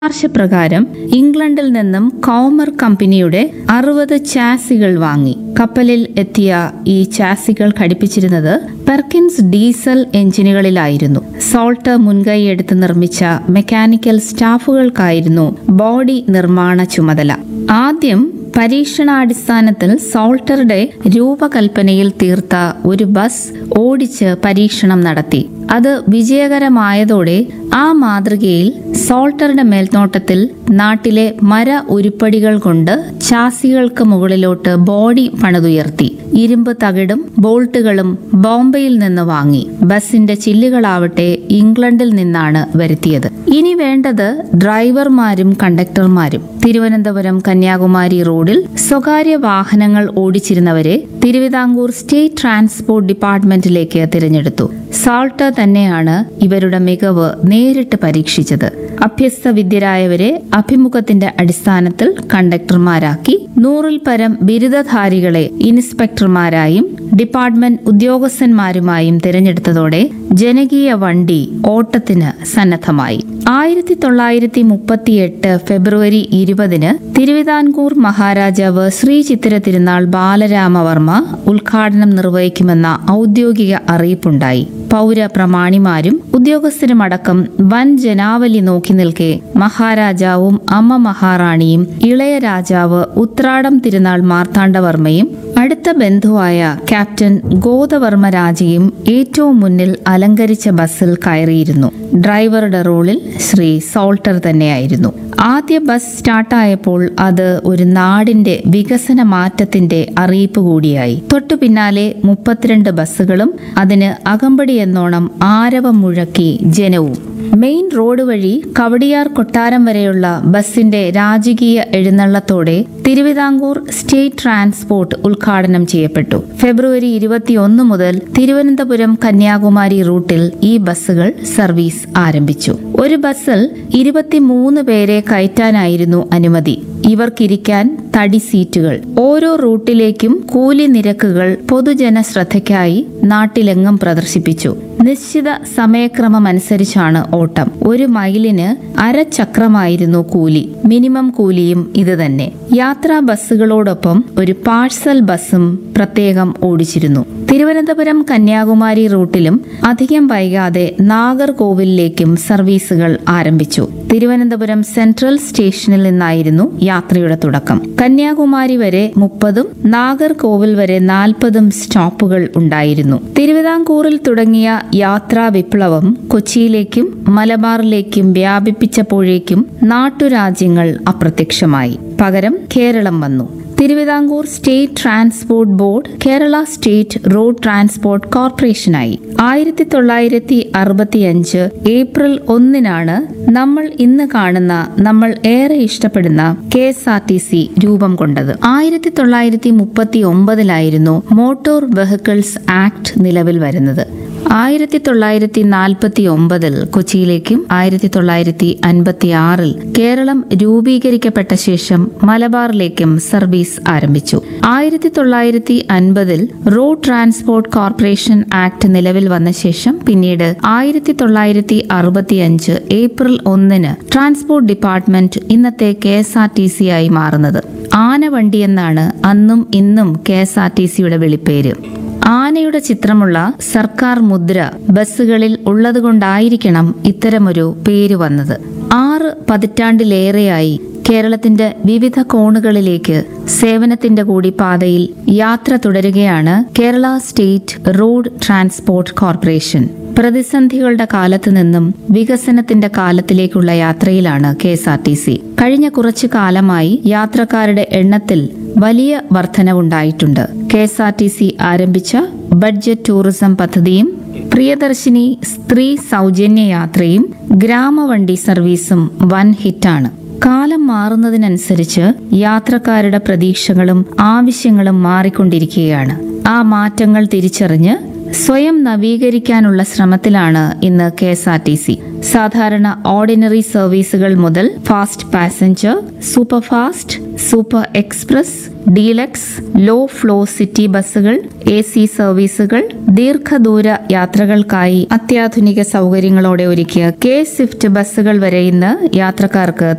ശുപാർശപ്രകാരം ഇംഗ്ലണ്ടിൽ നിന്നും കൗമർ കമ്പനിയുടെ അറുപത് ചാസികൾ വാങ്ങി കപ്പലിൽ എത്തിയ ഈ ചാസികൾ ഘടിപ്പിച്ചിരുന്നത് പെർക്കിൻസ് ഡീസൽ എഞ്ചിനുകളിലായിരുന്നു സോൾട്ട് മുൻകൈയെടുത്ത് നിർമ്മിച്ച മെക്കാനിക്കൽ സ്റ്റാഫുകൾക്കായിരുന്നു ബോഡി നിർമ്മാണ ചുമതല ആദ്യം പരീക്ഷണാടിസ്ഥാനത്തിൽ സോൾട്ടറുടെ രൂപകൽപ്പനയിൽ തീർത്ത ഒരു ബസ് ഓടിച്ച് പരീക്ഷണം നടത്തി അത് വിജയകരമായതോടെ ആ മാതൃകയിൽ സോൾട്ടറുടെ മേൽനോട്ടത്തിൽ നാട്ടിലെ മര ഉരുപ്പടികൾ കൊണ്ട് ചാസികൾക്ക് മുകളിലോട്ട് ബോഡി പണിതുയർത്തി ഇരുമ്പ് തകിടും ബോൾട്ടുകളും ബോംബെയിൽ നിന്ന് വാങ്ങി ബസിന്റെ ചില്ലുകളാവട്ടെ ഇംഗ്ലണ്ടിൽ നിന്നാണ് വരുത്തിയത് ഇനി വേണ്ടത് ഡ്രൈവർമാരും കണ്ടക്ടർമാരും തിരുവനന്തപുരം കന്യാകുമാരി റോഡിൽ സ്വകാര്യ വാഹനങ്ങൾ ഓടിച്ചിരുന്നവരെ തിരുവിതാംകൂർ സ്റ്റേറ്റ് ട്രാൻസ്പോർട്ട് ഡിപ്പാർട്ട്മെന്റിലേക്ക് തിരഞ്ഞെടുത്തു സാൾട്ട് തന്നെയാണ് ഇവരുടെ മികവ് നേരിട്ട് പരീക്ഷിച്ചത് അഭ്യസ്ത വിദ്യരായവരെ അഭിമുഖത്തിന്റെ അടിസ്ഥാനത്തിൽ കണ്ടക്ടർമാരാക്കി നൂറിൽ പരം ബിരുദധാരികളെ ഇൻസ്പെക്ടർമാരായും ഡിപ്പാർട്ട്മെന്റ് ഉദ്യോഗസ്ഥന്മാരുമായും തിരഞ്ഞെടുത്തതോടെ ജനകീയ വണ്ടി ഓട്ടത്തിന് സന്നദ്ധമായി ആയിരത്തി തൊള്ളായിരത്തി മുപ്പത്തിയെട്ട് ഫെബ്രുവരി ഇരുപതിന് തിരുവിതാംകൂർ മഹാരാജാവ് ശ്രീ ചിത്തിര തിരുനാൾ ബാലരാമവർമ്മ ഉദ്ഘാടനം നിർവഹിക്കുമെന്ന ഔദ്യോഗിക അറിയിപ്പുണ്ടായി പൗര പ്രമാണിമാരും ഉദ്യോഗസ്ഥരുമടക്കം വൻ ജനാവലി നോക്കി നിൽക്കെ മഹാരാജാവും അമ്മ മഹാറാണിയും ഇളയ രാജാവ് ഉത്രാടം തിരുനാൾ മാർത്താണ്ഡവർമ്മയും അടുത്ത ബന്ധുവായ ക്യാപ്റ്റൻ ഗോദവർമ്മ രാജയും ഏറ്റവും മുന്നിൽ അലങ്കരിച്ച ബസ്സിൽ കയറിയിരുന്നു ഡ്രൈവറുടെ റോളിൽ ശ്രീ സോൾട്ടർ തന്നെയായിരുന്നു ആദ്യ ബസ് സ്റ്റാർട്ടായപ്പോൾ അത് ഒരു നാടിന്റെ വികസന മാറ്റത്തിന്റെ അറിയിപ്പ് കൂടിയായി തൊട്ടു പിന്നാലെ മുപ്പത്തിരണ്ട് ബസ്സുകളും അതിന് അകമ്പടി എന്നോണം ആരവം മുഴക്കി ജനവും മെയിൻ റോഡ് വഴി കവടിയാർ കൊട്ടാരം വരെയുള്ള ബസിന്റെ രാജകീയ എഴുന്നള്ളത്തോടെ തിരുവിതാംകൂർ സ്റ്റേറ്റ് ട്രാൻസ്പോർട്ട് ഉദ്ഘാടനം ചെയ്യപ്പെട്ടു ഫെബ്രുവരി ഇരുപത്തിയൊന്ന് മുതൽ തിരുവനന്തപുരം കന്യാകുമാരി റൂട്ടിൽ ഈ ബസ്സുകൾ സർവീസ് ആരംഭിച്ചു ഒരു ബസ്സിൽ ഇരുപത്തിമൂന്ന് പേരെ കയറ്റാനായിരുന്നു അനുമതി ഇവർക്കിരിക്കാൻ തടി സീറ്റുകൾ ഓരോ റൂട്ടിലേക്കും കൂലി നിരക്കുകൾ പൊതുജന ശ്രദ്ധയ്ക്കായി നാട്ടിലെങ്ങും പ്രദർശിപ്പിച്ചു നിശ്ചിത സമയക്രമം അനുസരിച്ചാണ് ഓട്ടം ഒരു മൈലിന് അരചക്രമായിരുന്നു കൂലി മിനിമം കൂലിയും ഇത് തന്നെ യാത്രാ ബസ്സുകളോടൊപ്പം ഒരു പാഴ്സൽ ബസ്സും പ്രത്യേകം ഓടിച്ചിരുന്നു തിരുവനന്തപുരം കന്യാകുമാരി റൂട്ടിലും അധികം വൈകാതെ നാഗർകോവിലിലേക്കും സർവീസുകൾ ആരംഭിച്ചു തിരുവനന്തപുരം സെൻട്രൽ സ്റ്റേഷനിൽ നിന്നായിരുന്നു യാത്രയുടെ തുടക്കം കന്യാകുമാരി വരെ മുപ്പതും നാഗർകോവിൽ വരെ നാൽപ്പതും സ്റ്റോപ്പുകൾ ഉണ്ടായിരുന്നു തിരുവിതാംകൂറിൽ തുടങ്ങിയ യാത്രാ വിപ്ലവം കൊച്ചിയിലേക്കും മലബാറിലേക്കും വ്യാപിപ്പിച്ചപ്പോഴേക്കും നാട്ടുരാജ്യങ്ങൾ അപ്രത്യക്ഷമായി പകരം കേരളം വന്നു Thiruvithamkoor state transport board Kerala state road transport കോർപ്പറേഷനായി ആയിരത്തി തൊള്ളായിരത്തി അറുപത്തിയഞ്ച് ഏപ്രിൽ ഒന്നിനാണ് നമ്മൾ ഇന്ന് കാണുന്ന നമ്മൾ ഏറെ ഇഷ്ടപ്പെടുന്ന K S R T C രൂപം കൊണ്ടത് ആയിരത്തി തൊള്ളായിരത്തി മുപ്പത്തി ഒമ്പതിലായിരുന്നു മോട്ടോർ വെഹിക്കിൾസ് ആക്ട് നിലവിൽ വരുന്നത് ആയിരത്തി തൊള്ളായിരത്തി നാൽപ്പത്തി ഒമ്പതിൽ കൊച്ചിയിലേക്കും ആയിരത്തി തൊള്ളായിരത്തി അൻപത്തി ആറിൽ കേരളം രൂപീകരിക്കപ്പെട്ട ശേഷം മലബാറിലേക്കും സർവീസ് ആരംഭിച്ചു ആയിരത്തി തൊള്ളായിരത്തി അൻപതിൽ റോഡ് ട്രാൻസ്പോർട്ട് കോർപ്പറേഷൻ ആക്ട് നിലവിൽ വന്ന ശേഷം പിന്നീട് ആയിരത്തി തൊള്ളായിരത്തി അറുപത്തിയഞ്ച് ഏപ്രിൽ ഒന്നിന് ട്രാൻസ്പോർട്ട് ഡിപ്പാർട്ട്മെന്റ് ഇന്നത്തെ K S R T C ആയി മാറുന്നത് ആനവണ്ടി എന്നാണ് അന്നും ഇന്നും കെ എസ് ആർ ടി സിയുടെ വിളിപ്പേര് ആനയുടെ ചിത്രമുള്ള സർക്കാർ മുദ്ര ബസ്സുകളിൽ ഉള്ളതുകൊണ്ടായിരിക്കണം ഇത്തരമൊരു പേര് വന്നത് ആറ് പതിറ്റാണ്ടിലേറെയായി കേരളത്തിന്റെ വിവിധ കോണുകളിലേക്ക് സേവനത്തിന്റെ കൂടി പാതയിൽ യാത്ര തുടരുകയാണ് Kerala state road transport corporation പ്രതിസന്ധികളുടെ കാലത്ത് നിന്നും വികസനത്തിന്റെ കാലത്തിലേക്കുള്ള യാത്രയിലാണ് K S R T C കഴിഞ്ഞ കുറച്ചു കാലമായി യാത്രക്കാരുടെ എണ്ണത്തിൽ വലിയ വർധനവുണ്ടായിട്ടുണ്ട് K S R T C ആരംഭിച്ച ബഡ്ജറ്റ് ടൂറിസം പദ്ധതിയും പ്രിയദർശിനി സ്ത്രീ സൗജന്യ യാത്രയും ഗ്രാമവണ്ടി സർവീസും വൻ ഹിറ്റാണ് കാലം മാറുന്നതിനനുസരിച്ച് യാത്രക്കാരുടെ പ്രതീക്ഷകളും ആവശ്യങ്ങളും മാറിക്കൊണ്ടിരിക്കുകയാണ് ആ മാറ്റങ്ങൾ തിരിച്ചറിഞ്ഞ് സ്വയം നവീകരിക്കാനുള്ള ശ്രമത്തിലാണ് ഇന്ന് K S R T C സാധാരണ ഓർഡിനറി സർവീസുകൾ മുതൽ fast passenger super fast super express deluxe low floor city ബസ്സുകൾ എ സി സർവീസുകൾ ദീർഘദൂര യാത്രകൾക്കായി അത്യാധുനിക സൗകര്യങ്ങളോടെ ഒരുക്കിയ കെ സ്വിഫ്റ്റ് ബസ്സുകൾ വരെ ഇന്ന് യാത്രക്കാർക്ക്